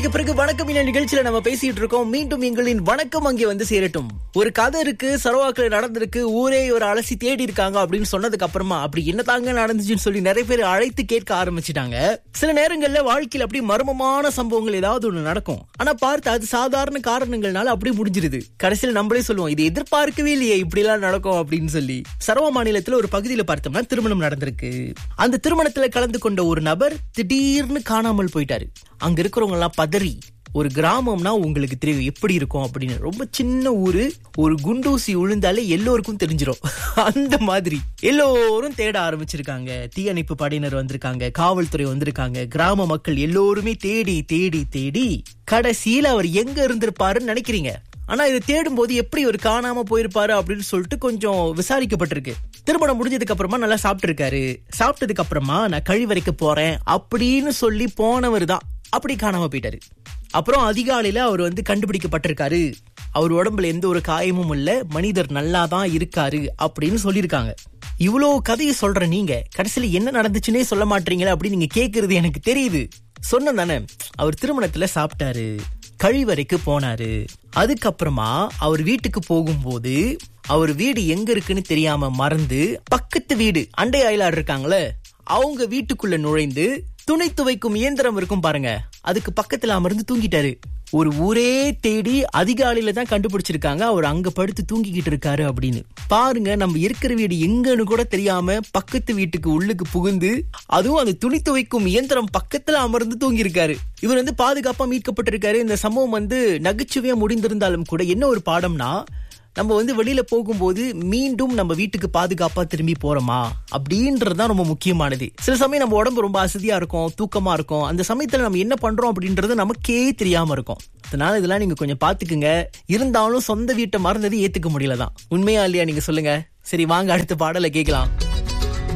மணிக்கு பிறகு வணக்கம் இந்த நிகழ்ச்சியில நம்ம பேசிட்டு இருக்கோம் மீண்டும் எங்களின் வணக்கம் அங்கே வந்து சேரட்டும் ஒரு கதை இருக்கு சரவாக்கில் நடந்திருக்கு ஊரே ஒரு அலசி தேடி இருக்காங்க அப்படின்னு சொன்னதுக்கு அப்புறமா அப்படி என்ன தாங்க நடந்துச்சுன்னு சொல்லி நிறைய பேர் அழைத்து கேட்க ஆரம்பிச்சிட்டாங்க சில நேரங்கள்ல வாழ்க்கையில அப்படி மர்மமான சம்பவங்கள் ஏதாவது ஒண்ணு நடக்கும் ஆனா பார்த்து அது சாதாரண காரணங்கள்னால அப்படியே முடிஞ்சிருது கடைசியில் நம்மளே சொல்லுவோம் இது எதிர்பார்க்கவே இல்லையே இப்படி எல்லாம் நடக்கும் அப்படின்னு சொல்லி சரவ மாநிலத்துல ஒரு பகுதியில பார்த்தோம்னா திருமணம் நடந்திருக்கு அந்த திருமணத்துல கலந்து கொண்ட ஒரு நபர் திடீர்னு காணாமல் போயிட்டாரு அங்க இருக்கிறவங்க எல்லாம் பதறி ஒரு கிராமம்னா உங்களுக்கு தெரியும் எப்படி இருக்கும் அப்படின்னு ரொம்ப சின்ன ஊரு ஒரு குண்டூசி விழுந்தாலே எல்லோருக்கும் தெரிஞ்சிடும் அந்த மாதிரி எல்லோரும் தேட ஆரம்பிச்சிருக்காங்க தீயணைப்பு படையினர் வந்திருக்காங்க காவல்துறை வந்திருக்காங்க கிராம மக்கள் எல்லோருமே தேடி தேடி தேடி கடைசியில அவர் எங்க இருந்திருப்பாருன்னு நினைக்கிறீங்க ஆனா இதை தேடும் போது எப்படி ஒரு காணாம போயிருப்பாரு அப்படின்னு சொல்லிட்டு கொஞ்சம் விசாரிக்கப்பட்டிருக்கு திருமணம் முடிஞ்சதுக்கு அப்புறமா நல்லா சாப்பிட்டு இருக்காரு சாப்பிட்டதுக்கு அப்புறமா நான் கழிவறைக்கு போறேன் அப்படின்னு சொல்லி போனவர் தான் அப்படி காணாம போயிட்டாரு அப்புறம் அதிகாலையில அவர் வந்து கண்டுபிடிக்கப்பட்டிருக்காரு அவர் உடம்புல எந்த ஒரு காயமும் இல்ல மனிதர் நல்லா தான் இருக்காரு அப்படின்னு சொல்லியிருக்காங்க இவ்வளோ கதையை சொல்ற நீங்க கடைசியில என்ன நடந்துச்சுன்னே சொல்ல மாட்டீங்களா அப்படின்னு நீங்க கேக்குறது எனக்கு தெரியுது சொன்ன தானே அவர் திருமணத்துல சாப்பிட்டாரு கழிவறைக்கு போனாரு அதுக்கப்புறமா அவர் வீட்டுக்கு போகும்போது அவர் வீடு எங்க இருக்குன்னு தெரியாம மறந்து பக்கத்து வீடு அண்டை அயலார் இருக்காங்களே அவங்க வீட்டுக்குள்ள நுழைந்து துணி துவைக்கும் இயந்திரம் இருக்கும் பாருங்க அதுக்கு பக்கத்துல அமர்ந்து தூங்கிட்டாரு ஒரு ஊரே தேடி அதிகாலையில தான் கண்டுபிடிச்சிருக்காங்க அவர் அங்க படுத்து தூங்கிக்கிட்டு இருக்காரு அப்படின்னு பாருங்க நம்ம இருக்கிற வீடு எங்கன்னு கூட தெரியாம பக்கத்து வீட்டுக்கு உள்ளுக்கு புகுந்து அதுவும் அந்த துணி துவைக்கும் இயந்திரம் பக்கத்துல அமர்ந்து தூங்கி இருக்காரு இவர் வந்து பாதுகாப்பா மீட்கப்பட்டிருக்காரு இந்த சம்பவம் வந்து நகைச்சுவையா முடிந்திருந்தாலும் கூட என்ன ஒரு பாடம்னா நம்ம வந்து வெளியில போகும்போது மீண்டும் நம்ம வீட்டுக்கு பாதுகாப்பா திரும்பி போறோமா அப்படின்றது தான் ரொம்ப முக்கியமானது சில சமயம் நம்ம உடம்பு ரொம்ப அசதியா இருக்கும் தூக்கமா இருக்கும் அந்த சமயத்துல நம்ம என்ன பண்றோம் அப்படின்றது நமக்கே தெரியாம இருக்கும் அதனால இதெல்லாம் நீங்க கொஞ்சம் பாத்துக்குங்க இருந்தாலும் சொந்த வீட்டை மறந்தது ஏத்துக்க முடியலதான் உண்மையா இல்லையா நீங்க சொல்லுங்க சரி வாங்க அடுத்த பாடலை கேட்கலாம்